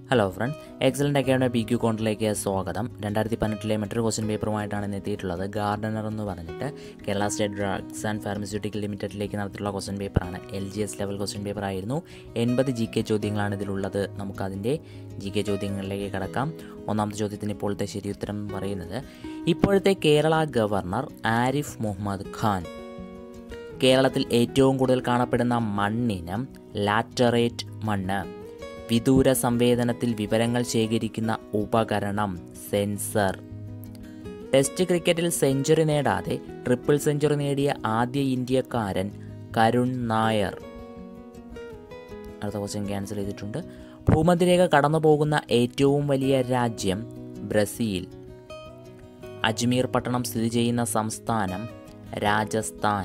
hello friends excellent academy P Q കോണ്ടിലേക്ക് സ്വാഗതം രണ്ടായിരത്തി പതിനെട്ടിലെ മറ്റൊരു ക്വസ്റ്റ്യൻ പേപ്പറുമായിട്ടാണ് ഇന്ന് എത്തിയിട്ടുള്ളത് ഗാർഡനർ എന്ന് പറഞ്ഞിട്ട് Kerala state drugs and pharmaceutical ലിമിറ്റഡിലേക്ക് നടത്തിയിട്ടുള്ള ക്വസ്റ്റ്യൻ പേപ്പറാണ് L G S level question paper ആയിരുന്നു എൺപത് ജി കെ ചോദ്യങ്ങളാണ് ഇതിലുള്ളത് നമുക്കതിൻ്റെ ജി കെ ചോദ്യങ്ങളിലേക്ക് കടക്കാം ഒന്നാമത്തെ ചോദ്യത്തിന് ഇപ്പോഴത്തെ ശരിയുത്തരം പറയുന്നത് ഇപ്പോഴത്തെ കേരള ഗവർണർ ആരിഫ് മുഹമ്മദ് ഖാൻ കേരളത്തിൽ ഏറ്റവും കൂടുതൽ കാണപ്പെടുന്ന മണ്ണിനം ലാറ്ററേറ്റ് മണ്ണ് വിദൂര സംവേദനത്തിൽ വിവരങ്ങൾ ശേഖരിക്കുന്ന ഉപകരണം സെൻസർ ടെസ്റ്റ് ക്രിക്കറ്റിൽ സെഞ്ചുറി നേടാതെ ട്രിപ്പിൾ സെഞ്ചുറി നേടിയ ആദ്യ ഇന്ത്യക്കാരൻ കരുൺ നായർ അടുത്ത ക്വസ്റ്റ്യൻ ക്യാൻസൽ ചെയ്തിട്ടുണ്ട് ഭൂമധ്യരേഖ കടന്നു പോകുന്ന ഏറ്റവും വലിയ രാജ്യം ബ്രസീൽ അജ്മീർ പട്ടണം സ്ഥിതി ചെയ്യുന്ന സംസ്ഥാനം രാജസ്ഥാൻ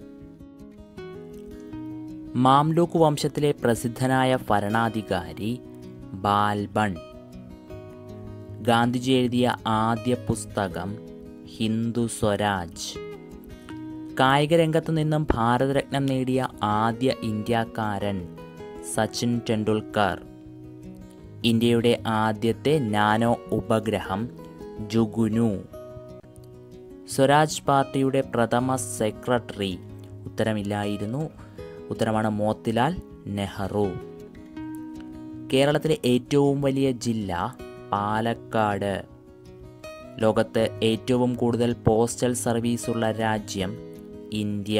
മാംലൂക്ക് വംശത്തിലെ പ്രസിദ്ധനായ ഭരണാധികാരി ബാൽബൺ ഗാന്ധിജി എഴുതിയ ആദ്യ പുസ്തകം ഹിന്ദു സ്വരാജ് കായിക രംഗത്തു നിന്നും ഭാരതരത്നം നേടിയ ആദ്യ ഇന്ത്യക്കാരൻ സച്ചിൻ ടെണ്ടുൽക്കർ ഇന്ത്യയുടെ ആദ്യത്തെ നാനോ ഉപഗ്രഹം ജുഗുനു സ്വരാജ് പാർട്ടിയുടെ പ്രഥമ സെക്രട്ടറി ഉത്തരമില്ലായിരുന്നു ഉത്തരമാണ് മോത്തിലാൽ നെഹ്റു കേരളത്തിലെ ഏറ്റവും വലിയ ജില്ല പാലക്കാട് ലോകത്ത് ഏറ്റവും കൂടുതൽ പോസ്റ്റൽ സർവീസുള്ള രാജ്യം ഇന്ത്യ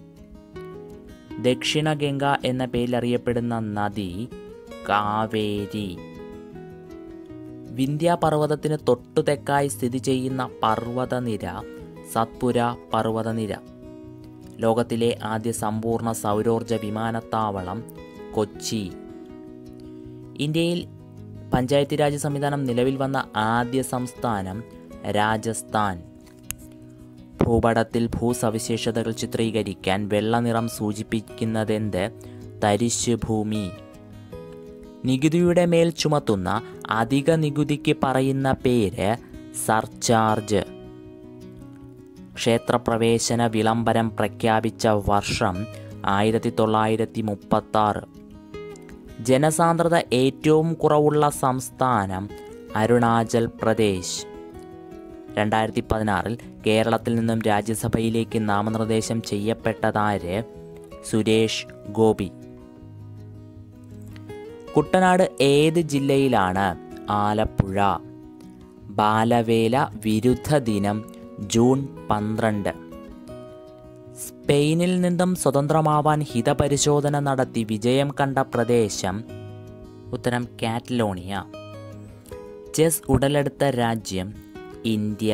ദക്ഷിണ ഗംഗ എന്ന പേരിൽ അറിയപ്പെടുന്ന നദി കാവേരി വിന്ധ്യാപർവ്വതത്തിന് തൊട്ടു തെക്കായി സ്ഥിതി ചെയ്യുന്ന പർവ്വതനിര സത്പുര പർവ്വതനിര ലോകത്തിലെ ആദ്യ സമ്പൂർണ്ണ സൗരോർജ വിമാനത്താവളം കൊച്ചി ഇന്ത്യയിൽ പഞ്ചായത്തി രാജ് സംവിധാനം നിലവിൽ വന്ന ആദ്യ സംസ്ഥാനം രാജസ്ഥാൻ ഭൂപടത്തിൽ ഭൂസവിശേഷതകൾ ചിത്രീകരിക്കാൻ വെള്ളനിറം സൂചിപ്പിക്കുന്നതെന്ത് തരിശ് ഭൂമി നികുതിയുടെ മേൽ ചുമത്തുന്ന അധിക നികുതിക്ക് പറയുന്ന പേര് സർചാർജ് ക്ഷേത്രപ്രവേശന വിളംബരം പ്രഖ്യാപിച്ച വർഷം ആയിരത്തി തൊള്ളായിരത്തി മുപ്പത്തി ആറ് ജനസാന്ദ്രത ഏറ്റവും കുറവുള്ള സംസ്ഥാനം അരുണാചൽ പ്രദേശ് രണ്ടായിരത്തി പതിനാറിൽ കേരളത്തിൽ നിന്നും രാജ്യസഭയിലേക്ക് നാമനിർദ്ദേശം ചെയ്യപ്പെട്ടതാര് സുരേഷ് ഗോപി കുട്ടനാട് ഏത് ജില്ലയിലാണ് ആലപ്പുഴ ബാലവേല വിരുദ്ധ ദിനം ജൂൺ പന്ത്രണ്ട് സ്പെയിനിൽ നിന്നും സ്വതന്ത്രമാവാൻ ഹിതപരിശോധന നടത്തി വിജയം കണ്ട പ്രദേശം ഉത്തരം കാറ്റലോണിയ ചെസ് ഉടലെടുത്ത രാജ്യം ഇന്ത്യ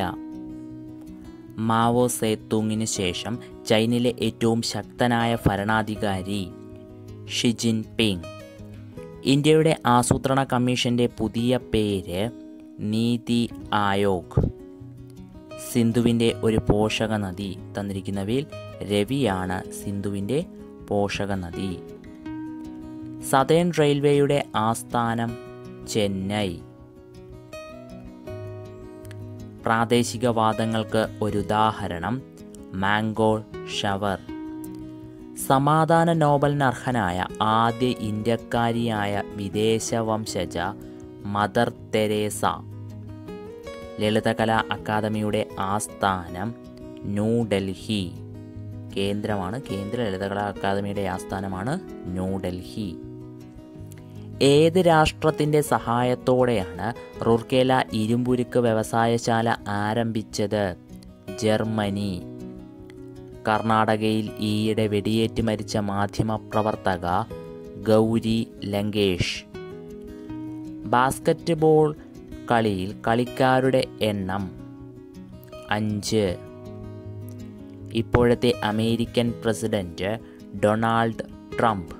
മാവോ സേത്തുങ്ങിന് ശേഷം ചൈനയിലെ ഏറ്റവും ശക്തനായ ഭരണാധികാരി ഷിജിൻ പിങ് ഇന്ത്യയുടെ ആസൂത്രണ കമ്മീഷന്റെ പുതിയ പേര് നീതി ആയോഗ് സിന്ധുവിൻ്റെ ഒരു പോഷക നദി തന്നിരിക്കുന്നവയിൽ രവിയാണ് സിന്ധുവിൻ്റെ പോഷക നദി സതേൺ റെയിൽവേയുടെ ആസ്ഥാനം ചെന്നൈ പ്രാദേശികവാദങ്ങൾക്ക് ഒരു ഉദാഹരണം മാംഗോ ഷവർ സമാധാന നോബലിന് അർഹനായ ആദ്യ ഇന്ത്യക്കാരിയായ വിദേശ വംശജ മദർ തെരേസ ലളിതകലാ അക്കാദമിയുടെ ആസ്ഥാനം ന്യൂഡൽഹി കേന്ദ്രമാണ് കേന്ദ്ര ലളിതകലാ അക്കാദമിയുടെ ആസ്ഥാനമാണ് ന്യൂഡൽഹി ഏത് രാഷ്ട്രത്തിൻ്റെ സഹായത്തോടെയാണ് റൂർക്കേല ഇരുമ്പുരുക്ക് വ്യവസായശാല ആരംഭിച്ചത് ജർമ്മനി കർണാടകയിൽ ഈയിടെ വെടിയേറ്റ് മരിച്ച മാധ്യമപ്രവർത്തക ഗൗരി ലങ്കേഷ് ബാസ്കറ്റ് ബോൾ കളിയിൽ കളിക്കാരുടെ എണ്ണം അഞ്ച് ഇപ്പോഴത്തെ അമേരിക്കൻ പ്രസിഡന്റ് ഡൊണാൾഡ് ട്രംപ്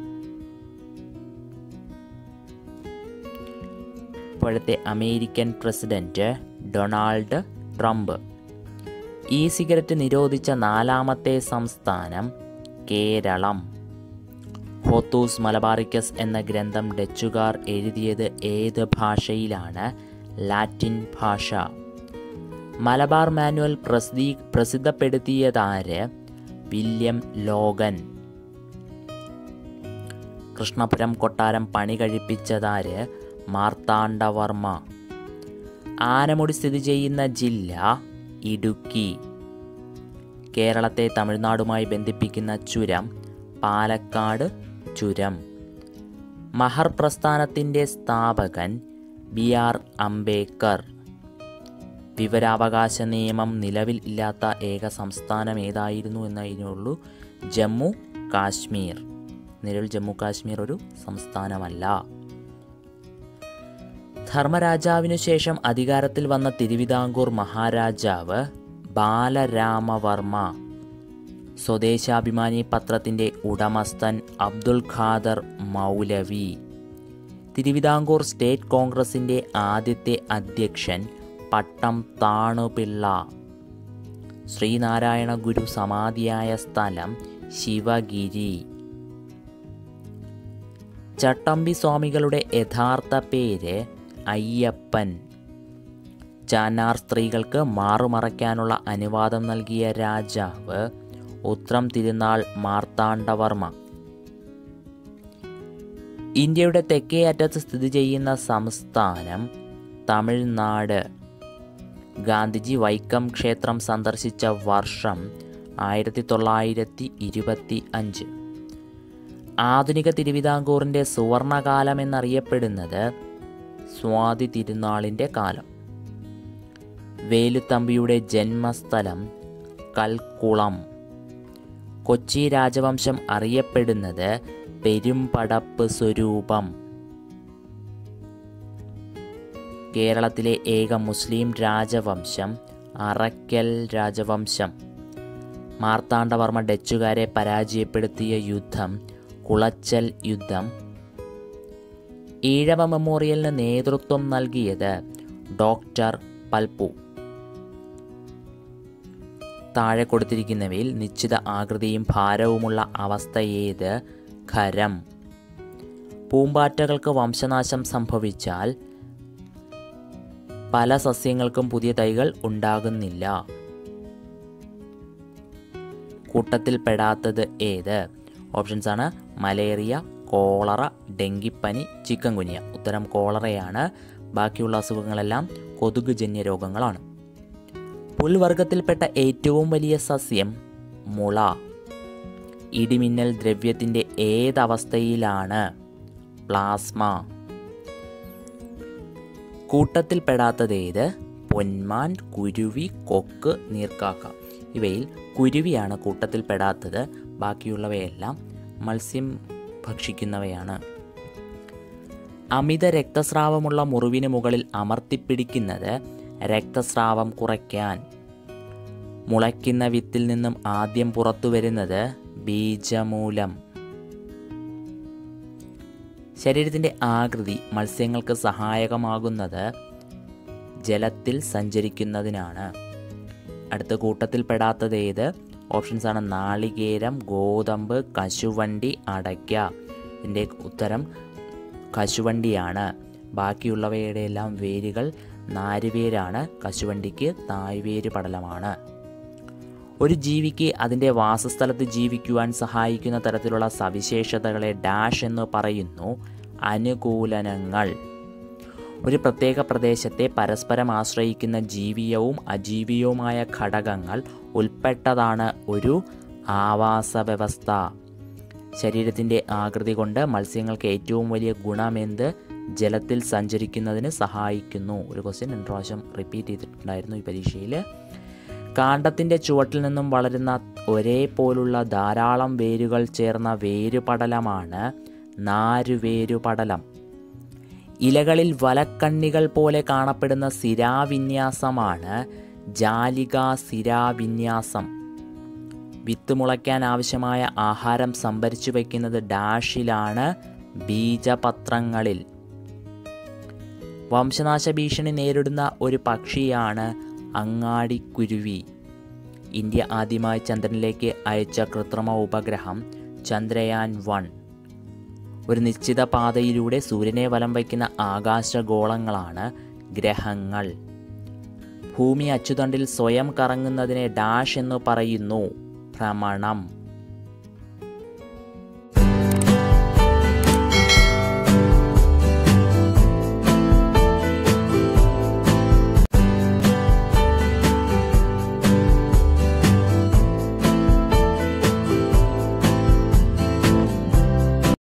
ഇപ്പോഴത്തെ American president Donald Trump E cigarette നിരോധിച്ച നാലാമത്തെ സംസ്ഥാനം കേരളം ഹോത്തൂസ് മലബാറിക്കസ് എന്ന ഗ്രന്ഥം ഡച്ചുകാർ എഴുതിയത് ഏത് ഭാഷയിലാണ് ലാറ്റിൻ ഭാഷ മലബാർ മാനുവൽ പ്രസിദ്ധീ പ്രസിദ്ധപ്പെടുത്തിയതാര് വില്യം ലോഗൻ കൃഷ്ണപുരം കൊട്ടാരം പണി കഴിപ്പിച്ചതാര് മാർത്താണ്ഡവർമ്മ ആനമുടി സ്ഥിതി ചെയ്യുന്ന ജില്ല ഇടുക്കി കേരളത്തെ തമിഴ്നാടുമായി ബന്ധിപ്പിക്കുന്ന ചുരം പാലക്കാട് ചുരം മഹർ പ്രസ്ഥാനത്തിൻ്റെ സ്ഥാപകൻ ബി ആർ അംബേദ്കർ വിവരാവകാശ നിയമം നിലവിൽ ഇല്ലാത്ത ഏക സംസ്ഥാനം ഏതായിരുന്നു എന്നതിനുള്ളൂ ജമ്മു കാശ്മീർ നിലവിൽ ജമ്മു കാശ്മീർ ഒരു സംസ്ഥാനമല്ല ധർമ്മരാജാവിനു ശേഷം അധികാരത്തിൽ വന്ന തിരുവിതാംകൂർ മഹാരാജാവ് ബാലരാമവർമ്മ സ്വദേശാഭിമാനി പത്രത്തിൻ്റെ ഉടമസ്ഥൻ അബ്ദുൽ ഖാദർ മൗലവി തിരുവിതാംകൂർ സ്റ്റേറ്റ് കോൺഗ്രസിൻ്റെ ആദ്യത്തെ അധ്യക്ഷൻ പട്ടം താണുപിള്ള ശ്രീനാരായണ ഗുരു സമാധിയായ സ്ഥലം ശിവഗിരി ചട്ടമ്പി സ്വാമികളുടെ യഥാർത്ഥ പേര് അയ്യപ്പൻ ചാനാർ സ്ത്രീകൾക്ക് മാറുമറയ്ക്കാനുള്ള അനുവാദം നൽകിയ രാജാവ് ഉത്രം തിരുനാൾ മാർത്താണ്ഡവർമ്മ ഇന്ത്യയുടെ തെക്കേ അറ്റത്ത് സ്ഥിതി ചെയ്യുന്ന സംസ്ഥാനം തമിഴ്നാട് ഗാന്ധിജി വൈക്കം ക്ഷേത്രം സന്ദർശിച്ച വർഷം ആയിരത്തി തൊള്ളായിരത്തി ഇരുപത്തി അഞ്ച് ആധുനിക തിരുവിതാംകൂറിൻ്റെ സുവർണകാലം എന്നറിയപ്പെടുന്നത് സ്വാതി തിരുനാളിൻ്റെ കാലം വേലുത്തമ്പിയുടെ ജന്മസ്ഥലം കൽക്കുളം കൊച്ചി രാജവംശം അറിയപ്പെടുന്നത് പെരുമ്പടപ്പ് സ്വരൂപം കേരളത്തിലെ ഏക മുസ്ലിം രാജവംശം അറക്കൽ രാജവംശം മാർത്താണ്ഡവർമ്മ ഡച്ചുകാരെ പരാജയപ്പെടുത്തിയ യുദ്ധം കുളച്ചൽ യുദ്ധം ഈഴവ മെമ്മോറിയലിന് നേതൃത്വം നൽകിയത് ഡോക്ടർ പൽപ്പു താഴെ കൊടുത്തിരിക്കുന്നവയിൽ നിശ്ചിത ആകൃതിയും ഭാരവുമുള്ള അവസ്ഥ ഏത് ഖരം പൂമ്പാറ്റകൾക്ക് വംശനാശം സംഭവിച്ചാൽ പല സസ്യങ്ങൾക്കും പുതിയ തൈകൾ ഉണ്ടാകുന്നില്ല കൂട്ടത്തിൽ പെടാത്തത് ഏത് ഓപ്ഷൻസ് ആണ് മലേറിയ കോളറ ഡെങ്കിപ്പനി ചിക്കൻ കുനിയ ഉത്തരം കോളറയാണ് ബാക്കിയുള്ള അസുഖങ്ങളെല്ലാം കൊതുകുജന്യ രോഗങ്ങളാണ് പുൽവർഗത്തിൽപ്പെട്ട ഏറ്റവും വലിയ സസ്യം മുള ഇടിമിന്നൽ ദ്രവ്യത്തിൻ്റെ ഏതവസ്ഥയിലാണ് പ്ലാസ്മ കൂട്ടത്തിൽപ്പെടാത്തത് ഏത് പൊന്മാൻ കുരുവി കൊക്ക് നീർക്കാക്ക ഇവയിൽ കുരുവിയാണ് കൂട്ടത്തിൽപ്പെടാത്തത് ബാക്കിയുള്ളവയെല്ലാം മത്സ്യം ഭക്ഷിക്കുന്നവയാണ് അമിത രക്തസ്രാവമുള്ള മുറിവിന് മുകളിൽ അമർത്തിപ്പിടിക്കുന്നത് രക്തസ്രാവം കുറയ്ക്കാൻ മുളയ്ക്കുന്ന വിത്തിൽ നിന്നും ആദ്യം പുറത്തു വരുന്നത് ബീജമൂലം ശരീരത്തിൻ്റെ ആകൃതി മത്സ്യങ്ങൾക്ക് സഹായകമാകുന്നത് ജലത്തിൽ സഞ്ചരിക്കുന്നതിനാണ് അടുത്ത കൂട്ടത്തിൽപ്പെടാത്തത് ഏത് ഓപ്ഷൻസ് ആണ് നാളികേരം ഗോതമ്പ് കശുവണ്ടി അടയ്ക്ക ഇതിൻ്റെ ഉത്തരം കശുവണ്ടിയാണ് ബാക്കിയുള്ളവയുടെ എല്ലാം വേരുകൾ നാരുവേരാണ് കശുവണ്ടിക്ക് തായ്വേര് പടലമാണ് ഒരു ജീവിക്ക് അതിൻ്റെ വാസസ്ഥലത്ത് ജീവിക്കുവാൻ സഹായിക്കുന്ന തരത്തിലുള്ള സവിശേഷതകളെ ഡാഷ് എന്ന് പറയുന്നു അനുകൂലനങ്ങൾ ഒരു പ്രത്യേക പ്രദേശത്തെ പരസ്പരം ആശ്രയിക്കുന്ന ജീവിയവും അജീവിയവുമായ ഘടകങ്ങൾ ഉൾപ്പെട്ടതാണ് ഒരു ആവാസ വ്യവസ്ഥ ശരീരത്തിൻ്റെ ആകൃതി കൊണ്ട് മത്സ്യങ്ങൾക്ക് ഏറ്റവും വലിയ ഗുണമെന്ത് ജലത്തിൽ സഞ്ചരിക്കുന്നതിന് സഹായിക്കുന്നു ഒരു ക്വസ്റ്റ്യൻ രണ്ട് പ്രാവശ്യം റിപ്പീറ്റ് ചെയ്തിട്ടുണ്ടായിരുന്നു ഈ പരീക്ഷയിൽ കാണ്ടത്തിൻ്റെ ചുവട്ടിൽ നിന്നും വളരുന്ന ഒരേപോലുള്ള ധാരാളം വേരുകൾ ചേർന്ന വേരുപടലമാണ് നാരുവേരുപടലം ഇലകളിൽ വലക്കണ്ണികൾ പോലെ കാണപ്പെടുന്ന സിരാവിന്യാസമാണ് ജാലികാ സിരാവിന്യാസം വിത്ത് മുളയ്ക്കാൻ ആവശ്യമായ ആഹാരം സംഭരിച്ചു വയ്ക്കുന്നത് ഡാഷിലാണ് ബീജപത്രങ്ങളിൽ വംശനാശ ഭീഷണി നേരിടുന്ന ഒരു പക്ഷിയാണ് അങ്ങാടിക്കുരുവി ഇന്ത്യ ആദ്യമായി ചന്ദ്രനിലേക്ക് അയച്ച കൃത്രിമ ഉപഗ്രഹം ചന്ദ്രയാൻ വൺ ഒരു നിശ്ചിത പാതയിലൂടെ സൂര്യനെ വലം വയ്ക്കുന്ന ആകാശഗോളങ്ങളാണ് ഗ്രഹങ്ങൾ ഭൂമി അച്ചുതണ്ടിൽ സ്വയം കറങ്ങുന്നതിനെ ഡാഷ് എന്ന് പറയുന്നു ഭ്രമണം